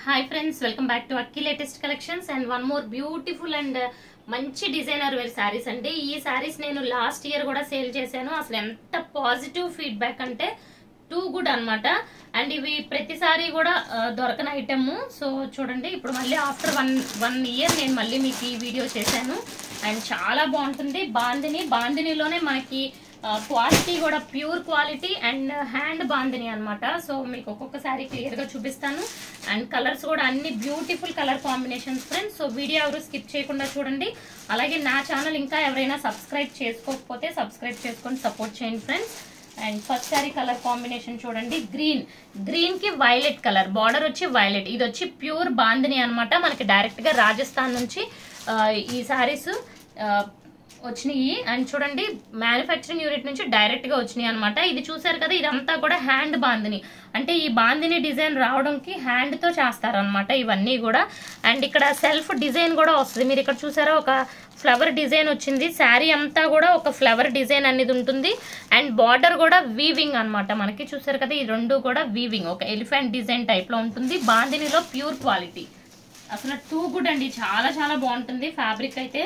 hi friends welcome back to Akki latest collections and one more beautiful and మంచి designer wear saris అండి ఈ శారీస్ నేను last year కూడా sale చేశాను అసలు ఎంత పాజిటివ్ ఫీడ్బ్యాక్ అంటే టూ గుడ్ అన్నమాట అండ్ ఇవి ప్రతిసారి కూడా ఆ, దొరకని ఐటమ్ సో చూడండి ఇప్పుడు మళ్ళీ ఆఫ్టర్ వన్ వన్ ఇయర్ నేను మళ్ళీ మీకు ఈ వీడియో చేశాను అండ్ చాలా బాగుంటుంది బాందిని బాందినిలోనే మనకి క్వాలిటీ కూడా pure quality and hand bandhani అన్నమాట సో మీకు ఒక్కొక్కసారి క్లియర్ గా చూపిస్తాను అండ్ కలర్స్ కూడా అన్ని beautiful colour combinations friends so video ఎవరు స్కిప్ చేయకుండా చూడండి అలాగే నా ఛానల్ ఇంకా ఎవరైనా సబ్స్క్రైబ్ చేసుకోకపోతే సబ్స్క్రైబ్ చేసుకొని సపోర్ట్ చేయండి friends and first sari colour combination చూడండి గ్రీన్ గ్రీన్ కి వైలెట్ కలర్ బార్డర్ వచ్చి వైలెట్ ఇది వచ్చి ప్యూర్ బాందిని అన్నమాట మనకి డైరెక్ట్ గా రాజస్థాన్ నుంచి ఆ, ఈ సారీస్ వచ్చినాయి అండ్ చూడండి మ్యానుఫ్యాక్చరింగ్ యూనిట్ నుంచి డైరెక్ట్ గా వచ్చినాయి అనమాట ఇది చూసారు కదా ఇదంతా కూడా హ్యాండ్ బాందిని అంటే ఈ బాందిని డిజైన్ రావడంకి హ్యాండ్ తో చేస్తారనమాట ఇవన్నీ కూడా అండ్ ఇక్కడ సెల్ఫ్ డిజైన్ కూడా వస్తుంది మీరు ఇక్కడ చూసారా ఒక ఫ్లవర్ డిజైన్ వచ్చింది శారీ అంతా కూడా ఒక ఫ్లవర్ డిజైన్ అనేది ఉంటుంది అండ్ బార్డర్ కూడా వీవింగ్ అన్నమాట మనకి చూసారు కదా ఈ రెండు కూడా వీవింగ్ ఒక ఎలిఫెంట్ డిజైన్ టైప్ లో ఉంటుంది బాందినిలో ప్యూర్ క్వాలిటీ అసలు టూ గుడ్ అండి చాలా చాలా బాగుంటుంది ఫ్యాబ్రిక్ అయితే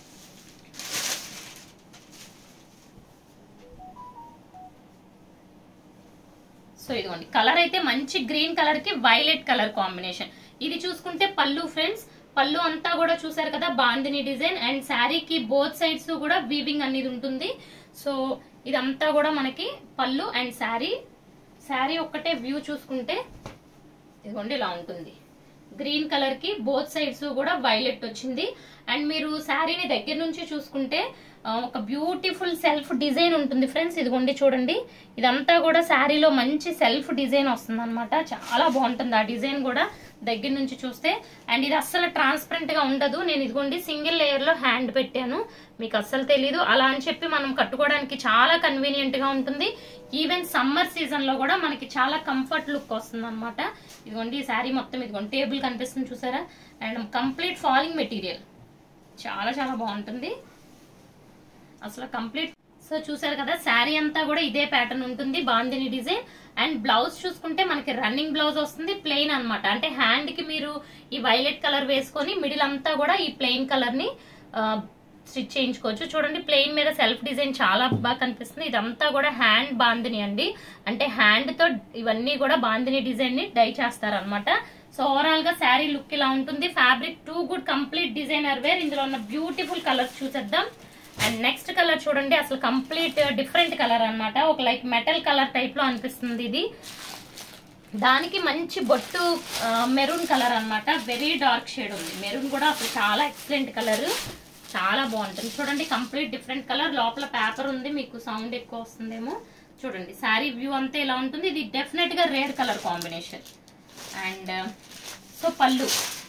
సో ఇదిగోండి కలర్ అయితే మంచి గ్రీన్ కలర్ కి వైలెట్ కలర్ కాంబినేషన్ ఇది చూసుకుంటే పళ్ళు ఫ్రెండ్స్ పళ్ళు అంతా కూడా చూసారు కదా బాందిని డిజైన్ అండ్ శారీకి బోత్ సైడ్స్ కూడా వీవింగ్ అనేది ఉంటుంది సో ఇదంతా కూడా మనకి పళ్ళు అండ్ శారీ శారీ ఒక్కటే వ్యూ చూసుకుంటే ఇదిగోండి ఇలా ఉంటుంది గ్రీన్ కలర్ కి బోత్ సైడ్స్ కూడా వైలెట్ వచ్చింది అండ్ మీరు శారీని దగ్గర నుంచి చూసుకుంటే ఆ, ఒక బ్యూటిఫుల్ సెల్ఫ్ డిజైన్ ఉంటుంది ఫ్రెండ్స్ ఇదిగోండి చూడండి ఇదంతా కూడా శారీలో మంచి సెల్ఫ్ డిజైన్ వస్తుంది అనమాట చాలా బాగుంటుంది ఆ డిజైన్ కూడా దగ్గర నుంచి చూస్తే అండ్ ఇది అస్సలు ట్రాన్స్పరెంట్ గా ఉండదు నేను ఇదిగోండి సింగిల్ లేయర్ లో హ్యాండ్ పెట్టాను మీకు అస్సలు తెలీదు అలా అని చెప్పి మనం కట్టుకోవడానికి చాలా కన్వీనియంట్ గా ఉంటుంది ఈవెన్ సమ్మర్ సీజన్ లో కూడా మనకి చాలా కంఫర్ట్ లుక్ వస్తుంది అనమాట ఇదిగోండి ఈ శారీ మొత్తం ఇదిగోండి టేబుల్ కనిపిస్తుంది చూసారా అండ్ కంప్లీట్ ఫాలింగ్ మెటీరియల్ చాలా చాలా బాగుంటుంది అసలు కంప్లీట్ సో చూసారు కదా శారీ అంతా కూడా ఇదే ప్యాటర్న్ ఉంటుంది బాందిని డిజైన్ అండ్ బ్లౌజ్ చూసుకుంటే మనకి రన్నింగ్ బ్లౌజ్ వస్తుంది ప్లెయిన్ అన్నమాట అంటే హ్యాండ్ కి మీరు ఈ వైలెట్ కలర్ వేసుకొని మిడిల్ అంతా కూడా ఈ ప్లెయిన్ కలర్ ని స్టిచ్ చేయించుకోవచ్చు చూడండి ప్లెయిన్ మీద సెల్ఫ్ డిజైన్ చాలా బాగా కనిపిస్తుంది ఇదంతా కూడా హ్యాండ్ బాందిని అండి అంటే హ్యాండ్ తో ఇవన్నీ కూడా బాందిని డిజైన్ ని డై చేస్తారనమాట సో ఓవరాల్ గా శారీ లుక్ ఇలా ఉంటుంది fabric too good complete designer wear ఇందులో ఉన్న బ్యూటిఫుల్ కలర్స్ చూసేద్దాం అండ్ నెక్స్ట్ కలర్ చూడండి అసలు కంప్లీట్ డిఫరెంట్ కలర్ అన్నమాట ఒక లైక్ మెటల్ కలర్ టైప్ లో అనిపిస్తుంది ఇది దానికి మంచి బొట్టు మెరూన్ కలర్ అన్నమాట వెరీ డార్క్ షేడ్ ఉంది మెరూన్ కూడా అసలు చాలా ఎక్సలెంట్ కలర్ చాలా బాగుంటుంది చూడండి కంప్లీట్ డిఫరెంట్ కలర్ లోపల పేపర్ ఉంది మీకు సౌండ్ ఎక్కువ వస్తుందేమో చూడండి శారీ వ్యూ అంతా ఇలా ఉంటుంది ఇది డెఫినెట్ గా rare colour combination and so pallu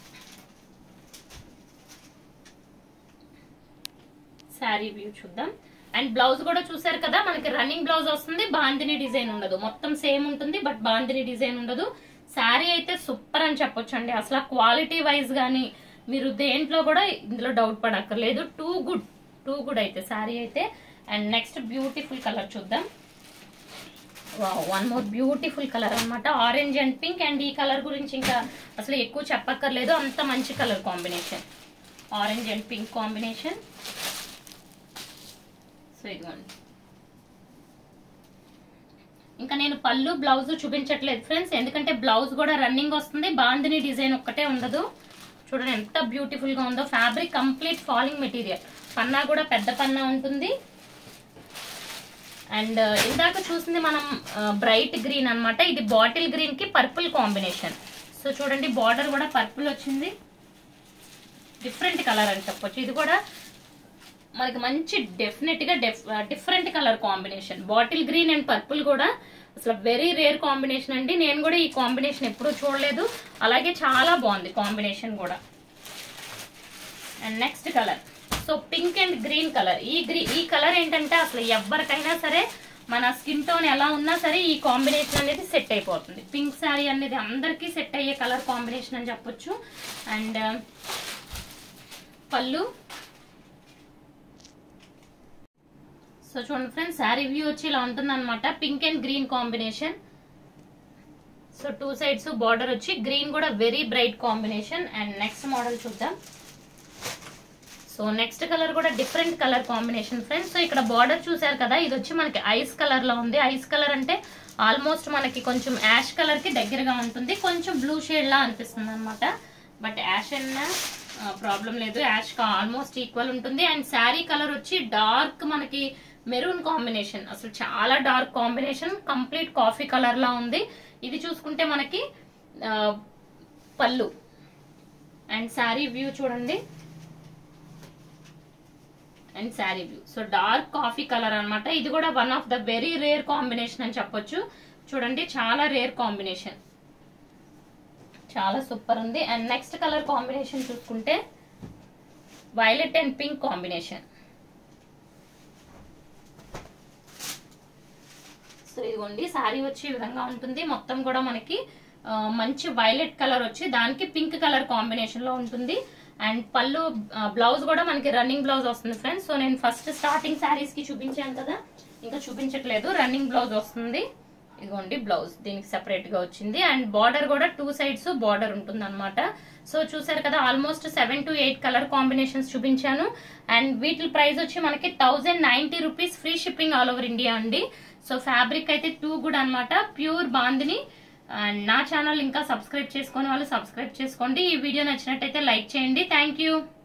sari view చూద్దాం అండ్ బ్లౌజ్ కూడా చూసారు కదా మనకి రన్నింగ్ బ్లౌజ్ వస్తుంది బాందిని డిజైన్ ఉండదు మొత్తం సేమ్ ఉంటుంది బట్ బాందిని డిజైన్ ఉండదు శారీ అయితే సూపర్ అని చెప్పొచ్చు అండి అసలు క్వాలిటీ వైజ్ గానీ మీరు దేంట్లో కూడా ఇందులో డౌట్ పడక్కర్లేదు టూ గుడ్ టూ గుడ్ అయితే శారీ అయితే అండ్ నెక్స్ట్ బ్యూటిఫుల్ కలర్ చూద్దాం వన్ మోర్ బ్యూటిఫుల్ కలర్ అన్నమాట ఆరెంజ్ అండ్ పింక్ అండ్ ఈ కలర్ గురించి ఇంకా అసలు ఎక్కువ చెప్పక్కర్లేదు అంత మంచి colour combination orange and pink combination so ఇదిగోండి ఇంకా నేను పళ్ళు బ్లౌజ్ చూపించట్లేదు ఫ్రెండ్స్ ఎందుకంటే బ్లౌజ్ కూడా రన్నింగ్ వస్తుంది బాందిని డిజైన్ ఒక్కటే ఉండదు చూడండి ఎంత బ్యూటిఫుల్ గా ఉందో ఫ్యాబ్రిక్ కంప్లీట్ ఫాలింగ్ మెటీరియల్ పన్నా కూడా పెద్ద పన్నా ఉంటుంది అండ్ ఇందాక చూసింది మనం బ్రైట్ గ్రీన్ అన్నమాట ఇది బాటిల్ గ్రీన్ కి పర్పుల్ కాంబినేషన్ సో చూడండి బార్డర్ కూడా పర్పుల్ వచ్చింది డిఫరెంట్ కలర్ అని చెప్పొచ్చు ఇది కూడా మనకి మంచి డెఫినెట్ గా different colour combination bottle green and purple కూడా అసలు వెరీ రేర్ కాంబినేషన్ అండి నేను కూడా ఈ కాంబినేషన్ ఎప్పుడూ చూడలేదు అలాగే చాలా బాగుంది కాంబినేషన్ కూడా and next colour so pink and green colour ఈ గ్రీ ఈ కలర్ ఏంటంటే అసలు ఎవరికైనా సరే మన స్కిన్ టోన్ ఎలా ఉన్నా సరే ఈ కాంబినేషన్ అనేది సెట్ అయిపోతుంది పింక్ శారీ అనేది అందరికీ సెట్ అయ్యే కలర్ కాంబినేషన్ అని చెప్పొచ్చు అండ్ పళ్ళు సో చూడండి ఫ్రెండ్స్ శారీ వ్యూ వచ్చి ఇలా ఉంటుంది అనమాట pink and green combination so two sides border వచ్చి గ్రీన్ కూడా very bright combination and next model చూద్దాం సో నెక్స్ట్ కలర్ కూడా different colour combination friends so ఇక్కడ బార్డర్ చూసారు కదా ఇది వచ్చి మనకి ఐస్ కలర్ లో ఉంది ఐస్ కలర్ అంటే ఆల్మోస్ట్ మనకి కొంచెం యాష్ కలర్ కి దగ్గరగా ఉంటుంది కొంచెం బ్లూ షేడ్ లా అనిపిస్తుంది అనమాట బట్ యాష్ అన్న ప్రాబ్లం లేదు యాష్ ఆల్మోస్ట్ ఈక్వల్ ఉంటుంది అండ్ శారీ కలర్ వచ్చి డార్క్ మనకి మెరూన్ కాంబినేషన్ అసలు చాలా dark combination complete coffee colour లా ఉంది ఇది చూసుకుంటే మనకి ఆ, పళ్ళు అండ్ శారీ వ్యూ చూడండి and sari view so dark coffee colour అన్నమాట ఇది కూడా one of the very rare combination అని చెప్పొచ్చు చూడండి చాలా రేర్ కాంబినేషన్ చాలా సూపర్ ఉంది అండ్ నెక్స్ట్ కలర్ కాంబినేషన్ చూసుకుంటే violet and pink combination so ఇదిగోండి శారీ వచ్చి ఈ విధంగా ఉంటుంది మొత్తం కూడా మనకి ఆ, మంచి వైలెట్ కలర్ వచ్చి దానికి పింక్ కలర్ కాంబినేషన్ లో ఉంటుంది అండ్ పళ్ళు బ్లౌజ్ కూడా మనకి రన్నింగ్ బ్లౌజ్ వస్తుంది ఫ్రెండ్స్ సో నేను ఫస్ట్ స్టార్టింగ్ శారీస్ కి చూపించాను కదా ఇంకా చూపించట్లేదు రన్నింగ్ బ్లౌజ్ వస్తుంది ఇదిగోండి బ్లౌజ్ దీనికి సెపరేట్ గా వచ్చింది అండ్ బార్డర్ కూడా టూ సైడ్స్ బార్డర్ ఉంటుంది అనమాట సో చూసారు కదా almost seven to eight colour combinations చూపించాను అండ్ వీటి ప్రైస్ వచ్చి మనకి thousand ninety rupees free shipping all over India అండి సో ఫ్యాబ్రిక్ అయితే టూ గుడ్ అన్నమాట ప్యూర్ బాందిని అండ్ నా ఛానల్ ఇంకా సబ్స్క్రైబ్ చేసుకొని వాళ్ళు సబ్స్క్రైబ్ చేసుకోండి ఈ వీడియో నచ్చినట్టయితే లైక్ చేయండి థ్యాంక్ యూ